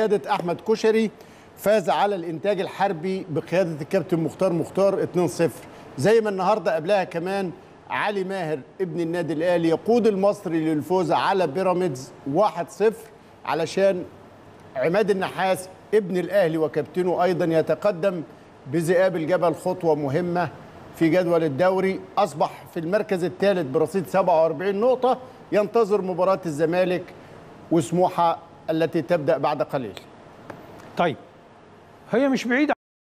قياده احمد كشري فاز على الانتاج الحربي بقياده الكابتن مختار مختار 2-0 زي ما النهارده قبلها كمان علي ماهر ابن النادي الاهلي يقود المصري للفوز على بيراميدز 1-0 علشان عماد النحاس ابن الاهلي وكابتنه ايضا يتقدم بذئاب الجبل خطوه مهمه في جدول الدوري اصبح في المركز الثالث برصيد 47 نقطه ينتظر مباراه الزمالك وسموحه التي تبدا بعد قليل طيب هي مش بعيده